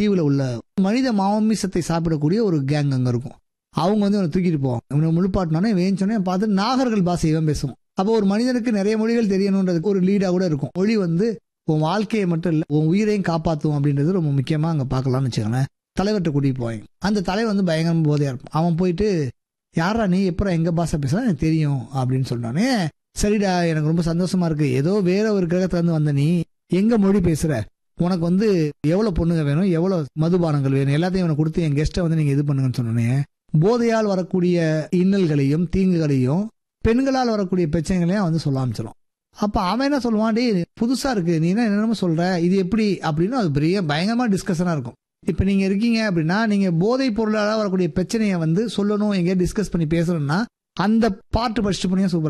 தீவுல உள்ள மனித மாமிசத்தை சாப்பிடக்கூடிய ஒரு கேங் அங்க இருக்கும் அவங்க வந்து இவனை தூக்கிட்டு போவாங்க இவனை முழுப்பாட்டினோடனே வேஞ்சோடனே பார்த்து நாகர்கள் பாஷை இவன் பேசுவான் அப்போ ஒரு மனிதனுக்கு நிறைய மொழிகள் தெரியணுன்றதுக்கு ஒரு லீடா கூட இருக்கும் மொழி வந்து உன் வாழ்க்கையை மட்டும் இல்லை உன் உயிரையும் காப்பாற்றும் அப்படின்றது ரொம்ப முக்கியமா அங்க பார்க்கலாம்னு வச்சுக்கோங்களேன் தலைவர்கிட்ட கூட்டிட்டு போவாங்க அந்த தலைவர் வந்து பயங்கரமா போதையா இருப்பான் அவன் போயிட்டு யாரா நீ எப்பறம் எங்க பாஷை பேசுறா எனக்கு தெரியும் அப்படின்னு சொன்னானே சரிடா எனக்கு ரொம்ப சந்தோஷமா இருக்கு ஏதோ வேற ஒரு கிரகத்துல இருந்து வந்த நீ எங்க மொழி பேசுற உனக்கு வந்து எவ்வளவு பொண்ணுங்க வேணும் எவ்வளவு மதுபானங்கள் வேணும் எல்லாத்தையும் எனக்கு கொடுத்து என் கெஸ்ட்டை வந்து நீங்க இது பண்ணுங்கன்னு சொன்னோன்னே போதையால் வரக்கூடிய இன்னல்களையும் தீங்குகளையும் பெண்களால் வரக்கூடிய பிரச்சனைகளையும் வந்து சொல்ல ஆரம்பிச்சிடும் அப்ப அவன் என்ன சொல்லுவான் டேய் புதுசா இருக்கு நீ என்ன என்னமோ சொல்ற இது எப்படி அப்படின்னு அது பெரிய பயங்கரமா டிஸ்கஷனா இருக்கும் இப்ப நீங்க இருக்கீங்க அப்படின்னா நீங்க போதை பொருளால வரக்கூடிய பிரச்சனையை வந்து சொல்லணும் எங்கேயா டிஸ்கஸ் பண்ணி பேசணும்னா அந்த பாட்டு படிச்சுட்டு போனீங்க சூப்பரா